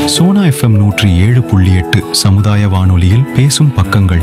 Sona FM நூற்றி ஏழு புள்ளி எட்டு சமுதாய வானொலியில் பேசும் பக்கங்கள்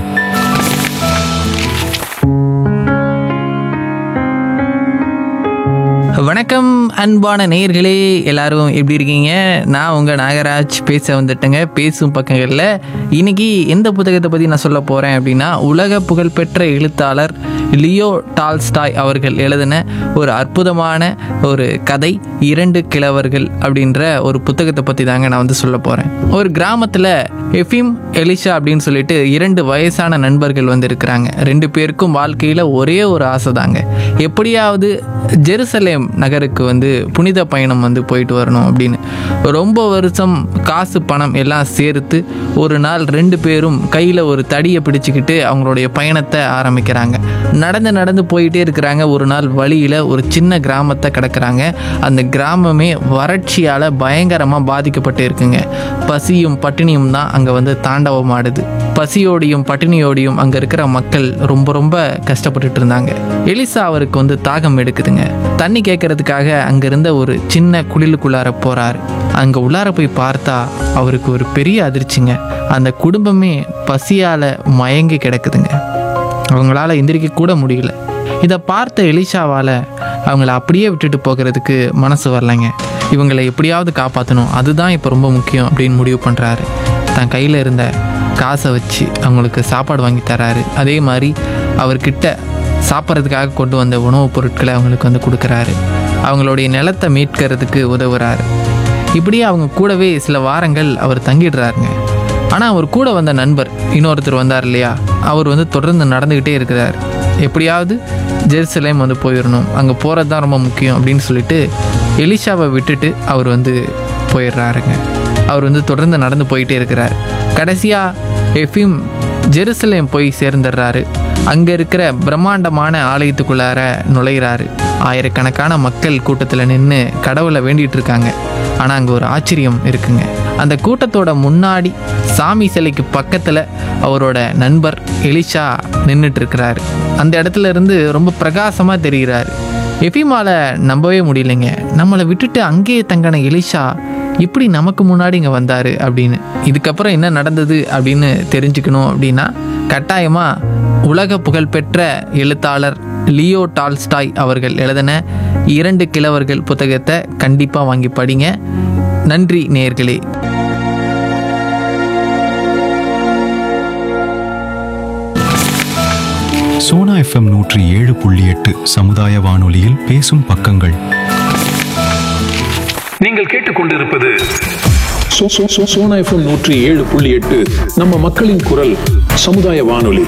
வணக்கம் அன்பான நேயர்களே எல்லாரும் எப்படி இருக்கீங்க நான் உங்கள் நாகராஜ் பேச வந்துட்டேங்க பேசும் பக்கங்களில் இன்னைக்கு எந்த புத்தகத்தை பற்றி நான் சொல்ல போகிறேன் அப்படின்னா உலக புகழ்பெற்ற எழுத்தாளர் லியோ டால்ஸ்டாய் அவர்கள் எழுதின ஒரு அற்புதமான ஒரு கதை இரண்டு கிழவர்கள் அப்படின்ற ஒரு புத்தகத்தை பற்றி தாங்க நான் வந்து சொல்ல போகிறேன் ஒரு கிராமத்தில் எஃபிம் எலிஷா அப்படின்னு சொல்லிட்டு இரண்டு வயசான நண்பர்கள் வந்து இருக்கிறாங்க ரெண்டு பேருக்கும் வாழ்க்கையில் ஒரே ஒரு ஆசை தாங்க எப்படியாவது ஜெருசலேம் நகருக்கு வந்து புனித பயணம் வந்து போயிட்டு வரணும் அப்படின்னு ரொம்ப வருஷம் காசு பணம் எல்லாம் சேர்த்து ஒரு நாள் ரெண்டு பேரும் கையில் ஒரு தடியை பிடிச்சிக்கிட்டு அவங்களுடைய பயணத்தை ஆரம்பிக்கிறாங்க நடந்து நடந்து போயிட்டே இருக்கிறாங்க ஒரு நாள் வழியில் ஒரு சின்ன கிராமத்தை கிடக்குறாங்க அந்த கிராமமே வறட்சியால் பயங்கரமாக பாதிக்கப்பட்டு இருக்குங்க பசியும் பட்டினியும் தான் அங்கே வந்து தாண்டவம் ஆடுது பசியோடையும் பட்டினியோடையும் அங்கே இருக்கிற மக்கள் ரொம்ப ரொம்ப கஷ்டப்பட்டுட்டு இருந்தாங்க எலிசா அவருக்கு வந்து தாகம் எடுக்குதுங்க தண்ணி கேட்கறதுக்காக அங்க இருந்த ஒரு சின்ன குளிலுக்குள்ளார போறாரு அங்க உள்ளார போய் பார்த்தா அவருக்கு ஒரு பெரிய அதிர்ச்சிங்க அந்த குடும்பமே பசியால மயங்கி கிடக்குதுங்க அவங்களால எந்திரிக்க கூட முடியல இதை பார்த்த எலிஷாவால் அவங்கள அப்படியே விட்டுட்டு போகிறதுக்கு மனசு வரலைங்க இவங்களை எப்படியாவது காப்பாற்றணும் அதுதான் இப்போ ரொம்ப முக்கியம் அப்படின்னு முடிவு பண்ணுறாரு தன் கையில் இருந்த காசை வச்சு அவங்களுக்கு சாப்பாடு வாங்கி தராரு அதே மாதிரி அவர்கிட்ட சாப்பிட்றதுக்காக கொண்டு வந்த உணவுப் பொருட்களை அவங்களுக்கு வந்து கொடுக்குறாரு அவங்களுடைய நிலத்தை மீட்கிறதுக்கு உதவுறாரு இப்படியே அவங்க கூடவே சில வாரங்கள் அவர் தங்கிடுறாருங்க ஆனால் அவர் கூட வந்த நண்பர் இன்னொருத்தர் வந்தார் இல்லையா அவர் வந்து தொடர்ந்து நடந்துக்கிட்டே இருக்கிறார் எப்படியாவது ஜெருசலேம் வந்து போயிடணும் அங்கே போகிறது தான் ரொம்ப முக்கியம் அப்படின்னு சொல்லிட்டு எலிஷாவை விட்டுட்டு அவர் வந்து போயிடுறாருங்க அவர் வந்து தொடர்ந்து நடந்து போயிட்டே இருக்கிறார் கடைசியாக எஃபிம் ஜெருசலேம் போய் சேர்ந்துடுறாரு அங்கே இருக்கிற பிரம்மாண்டமான ஆலயத்துக்குள்ளார நுழையிறாரு ஆயிரக்கணக்கான மக்கள் கூட்டத்தில் நின்று கடவுளை வேண்டிட்டு இருக்காங்க ஆனால் அங்கே ஒரு ஆச்சரியம் இருக்குங்க அந்த கூட்டத்தோட முன்னாடி சாமி சிலைக்கு பக்கத்தில் அவரோட நண்பர் எலிஷா நின்றுட்டு இருக்கிறாரு அந்த இடத்துல இருந்து ரொம்ப பிரகாசமாக தெரிகிறாரு எஃபிமால நம்பவே முடியலைங்க நம்மளை விட்டுட்டு அங்கேயே தங்கின எலிஷா இப்படி நமக்கு முன்னாடி இங்கே வந்தார் அப்படின்னு இதுக்கப்புறம் என்ன நடந்தது அப்படின்னு தெரிஞ்சுக்கணும் அப்படின்னா கட்டாயமாக உலக புகழ்பெற்ற எழுத்தாளர் லியோ டால்ஸ்டாய் அவர்கள் எழுதின இரண்டு கிழவர்கள் புத்தகத்தை கண்டிப்பாக வாங்கி படிங்க நன்றி நேயர்களே சோனா எஃப்எம் நூற்றி ஏழு புள்ளி எட்டு சமுதாய வானொலியில் பேசும் பக்கங்கள் நீங்கள் கேட்டுக்கொண்டிருப்பது சோ- சோ- சோ- சோனா எஃப்எம் நூற்றி ஏழு புள்ளி எட்டு நம்ம மக்களின் குரல் சமுதாய வானொலி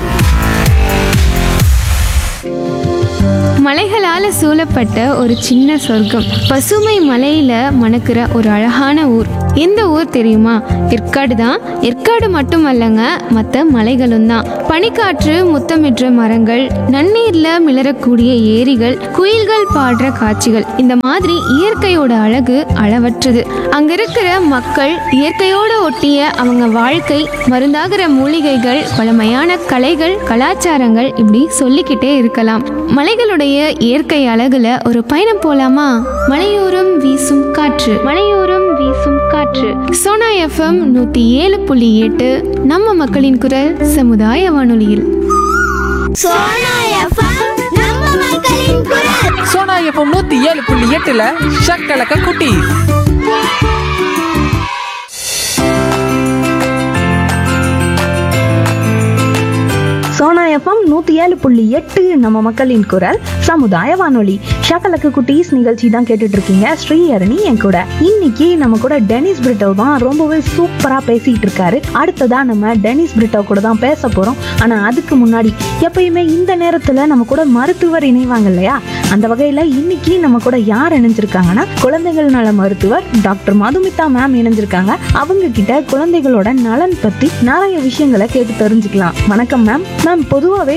மலைகளால சூழப்பட்ட ஒரு சின்ன சொர்க்கம் பசுமை மலையில மணக்கிற ஒரு அழகான ஊர் எந்த ஊர் தெரியுமா ஏற்காடு தான் ஏற்காடு மட்டுமல்லங்க மற்ற மலைகளும் தான் பனிக்காற்று முத்தமிடுற மரங்கள் நன்னீர்ல மிளறக்கூடிய ஏரிகள் குயில்கள் பாடுற காட்சிகள் இந்த மாதிரி இயற்கையோட அழகு அளவற்றது அங்க இருக்கிற மக்கள் இயற்கையோட ஒட்டிய அவங்க வாழ்க்கை மருந்தாகிற மூலிகைகள் பழமையான கலைகள் கலாச்சாரங்கள் இப்படி சொல்லிக்கிட்டே இருக்கலாம் மலைகளுடைய இயற்கை அழகுல ஒரு பயணம் போலாமா மலையோரம் வீசும் காற்று மலையோரம் வீசும் காற்று சோனா எஃப்எம் நூத்தி ஏழு புள்ளி எட்டு நம்ம மக்களின் குரல் சமுதாய வானொலியில் சோனா எஃப்எம் நம்ம மக்களின் குரல் சோனா எஃப்எம் நூற்றி ஏழு புள்ளி எட்டில் ஷக்கலக்க குட்டி சோனா எஃப்எம் நூற்றி ஏழு புள்ளி எட்டு நம்ம மக்களின் குரல் சமுதாய வானொலி ஷக்கலக்கு குட்டீஸ் நிகழ்ச்சி தான் கேட்டுட்டு இருக்கீங்க ஸ்ரீஹரணி என் கூட இன்னைக்கு நம்ம கூட டெனிஸ் பிரிட்டோ தான் ரொம்பவே சூப்பரா பேசிட்டு இருக்காரு அடுத்ததா நம்ம டெனிஸ் பிரிட்டோ கூட தான் பேச போறோம் ஆனா அதுக்கு முன்னாடி எப்பயுமே இந்த நேரத்துல நம்ம கூட மருத்துவர் இணைவாங்க இல்லையா அந்த வகையில இன்னைக்கு நம்ம கூட யார் இணைஞ்சிருக்காங்கன்னா குழந்தைகள் நல மருத்துவர் டாக்டர் மதுமிதா மேம் இணைஞ்சிருக்காங்க அவங்க கிட்ட குழந்தைகளோட நலன் பத்தி நிறைய விஷயங்களை கேட்டு தெரிஞ்சுக்கலாம் வணக்கம் மேம் மேம் பொதுவாகவே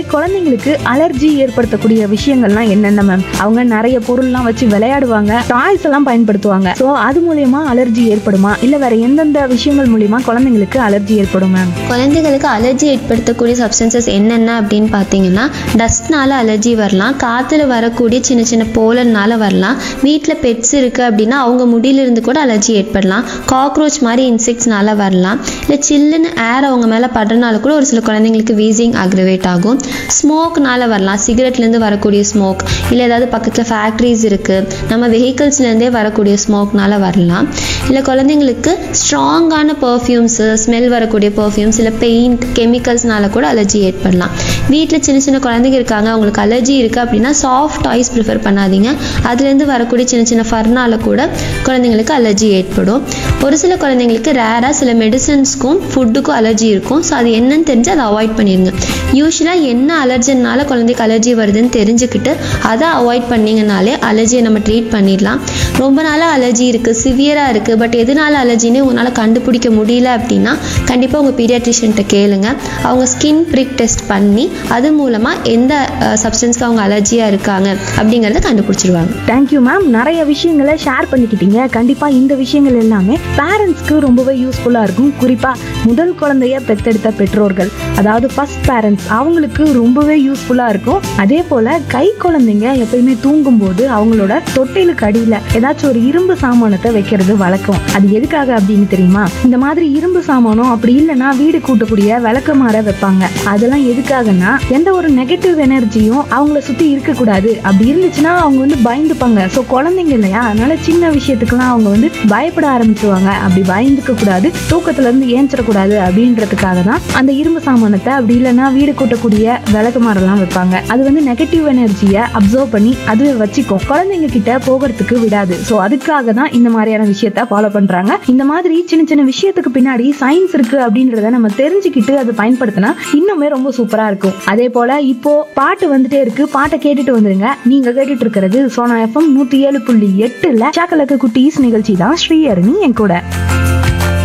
குழந்தைங்களுக்கு அலர்ஜி ஏற்படுத்தக்கூடிய விஷயங்கள்லாம் என்னென்ன மேம் அவங்க நிறைய பொருள்லாம் வச்சு விளையாடுவாங்க டாய்ஸ் எல்லாம் பயன்படுத்துவாங்க ஸோ அது மூலியமா அலர்ஜி ஏற்படுமா இல்ல வேற எந்தெந்த விஷயங்கள் மூலியமா குழந்தைங்களுக்கு அலர்ஜி ஏற்படும் மேம் குழந்தைகளுக்கு அலர்ஜி ஏற்படுத்தக்கூடிய சப்ஸ்டன்சஸ் என்னென்ன அப்படின்னு பார்த்தீங்கன்னா டஸ்ட்னால அலர்ஜி வரலாம் காற்றுல வரக்கூடிய சின்ன சின்ன போலன்னால வரலாம் வீட்டில் பெட்ஸ் இருக்குது அப்படின்னா அவங்க முடியிலிருந்து கூட அலர்ஜி ஏற்படலாம் காக்ரோச் மாதிரி இன்செக்ட்ஸ்னால வரலாம் இல்லை சில்லுன்னு ஏர் அவங்க மேலே படுறனால கூட ஒரு சில குழந்தைங்களுக்கு வீசிங் அக்ரிவேட் ஆகும் ஸ்மோக்னால வரலாம் சிகரெட்லேருந்து வரக்கூடிய ஸ்மோக் இல்லை ஏதாவது பக்கத்தில் ஃபேக்ட்ரிஸ் இருக்குது நம்ம வெஹிக்கிள்ஸ்லேருந்தே வரக்கூடிய ஸ்மோக்னால வரலாம் இல்லை குழந்தைங்களுக்கு ஸ்ட்ராங்கான பர்ஃப்யூம்ஸு ஸ்மெல் வரக்கூடிய பர்ஃப்யூம்ஸ் இல்லை பெயிண்ட் கெமிக்கல்ஸ்னால கூட அலர்ஜி ஏற்படலாம் வீட்டில் சின்ன சின்ன குழந்தைங்க இருக்காங்க அவங்களுக்கு அலர்ஜி இருக்குது அப்படின்னா சாஃப்ட் டாய்ஸ் ப்ரிஃபர் பண்ணாதீங்க அதுலேருந்து வரக்கூடிய சின்ன சின்ன ஃபர்னால கூட குழந்தைங்களுக்கு அலர்ஜி ஏற்படும் ஒரு சில குழந்தைங்களுக்கு ரேராக சில மெடிசன்ஸ்க்கும் ஃபுட்டுக்கும் அலர்ஜி இருக்கும் ஸோ அது என்னன்னு தெரிஞ்சு அதை அவாய்ட் பண்ணிடுங்க யூஸ்வலாக என்ன அலர்ஜினால குழந்தைக்கு அலர்ஜி வருதுன்னு தெரிஞ்சுக்கிட்டு அதை அவாய்ட் பண்ணிங்கனாலே அலர்ஜியை நம்ம ட்ரீட் பண்ணிடலாம் ரொம்ப நாளாக அலர்ஜி இருக்குது சிவியராக இருக்குது பட் எதனால அலர்ஜின்னு உங்களால் கண்டுபிடிக்க முடியல அப்படின்னா கண்டிப்பாக உங்கள் பீடியாட்ரிஷியன்ட்ட கேளுங்க அவங்க ஸ்கின் ப்ரிக் டெஸ்ட் பண்ணி அது மூலமாக எந்த சப்ஸ்டன்ஸ்க்கு அவங்க அலர்ஜியாக இருக்காங்க அப்படிங்கிறத கண்டுபிடிச்சிருவாங்க தேங்க்யூ மேம் நிறைய விஷயங்களை ஷேர் பண்ணிக்கிட்டீங்க கண்டிப்பா இந்த விஷயங்கள் எல்லாமே பேரண்ட்ஸ்க்கு ரொம்பவே யூஸ்ஃபுல்லா இருக்கும் குறிப்பா முதல் குழந்தைய பெத்தெடுத்த பெற்றோர்கள் அதாவது ஃபர்ஸ்ட் பேரண்ட்ஸ் அவங்களுக்கு ரொம்பவே யூஸ்ஃபுல்லா இருக்கும் அதே போல கை குழந்தைங்க எப்பயுமே தூங்கும்போது அவங்களோட தொட்டிலுக்கு அடியில ஏதாச்சும் ஒரு இரும்பு சாமானத்தை வைக்கிறது வழக்கம் அது எதுக்காக அப்படின்னு தெரியுமா இந்த மாதிரி இரும்பு சாமானம் அப்படி இல்லைன்னா வீடு கூட்டக்கூடிய விளக்கமாற வைப்பாங்க அதெல்லாம் எதுக்காகன்னா எந்த ஒரு நெகட்டிவ் எனர்ஜியும் அவங்கள சுத்தி இருக்கக்கூடாது அப்படி இருந்துச்சுன்னா அவங்க வந்து பயந்துப்பாங்க ஸோ குழந்தைங்க இல்லையா அதனால சின்ன விஷயத்துக்கெல்லாம் அவங்க வந்து பயப்பட ஆரம்பிச்சிருவாங்க அப்படி பயந்துக்க கூடாது தூக்கத்துல இருந்து ஏஞ்சிடக்கூடாது அப்படின்றதுக்காக தான் அந்த இரும்பு சாமானத்தை அப்படி இல்லைன்னா வீடு கூட்டக்கூடிய விளக்கு மரம்லாம் வைப்பாங்க அது வந்து நெகட்டிவ் எனர்ஜியை அப்சர்வ் பண்ணி அதுவே வச்சுக்கும் குழந்தைங்க கிட்ட போகிறதுக்கு விடாது ஸோ அதுக்காக தான் இந்த மாதிரியான விஷயத்த ஃபாலோ பண்றாங்க இந்த மாதிரி சின்ன சின்ன விஷயத்துக்கு பின்னாடி சயின்ஸ் இருக்கு அப்படின்றத நம்ம தெரிஞ்சுக்கிட்டு அதை பயன்படுத்தினா இன்னுமே ரொம்ப சூப்பரா இருக்கும் அதே போல இப்போ பாட்டு வந்துட்டே இருக்கு பாட்டை கேட்டுட்டு வந்துருங்க நீங்க கேட்டுட்டு இருக்கிறது சோனா எஃப்எம் நூத்தி ஏழு புள்ளி எட்டுல சாக்கலக்கு குட்டீஸ் நிகழ்ச்சி தான் ஸ்ரீஹரணி என் கூட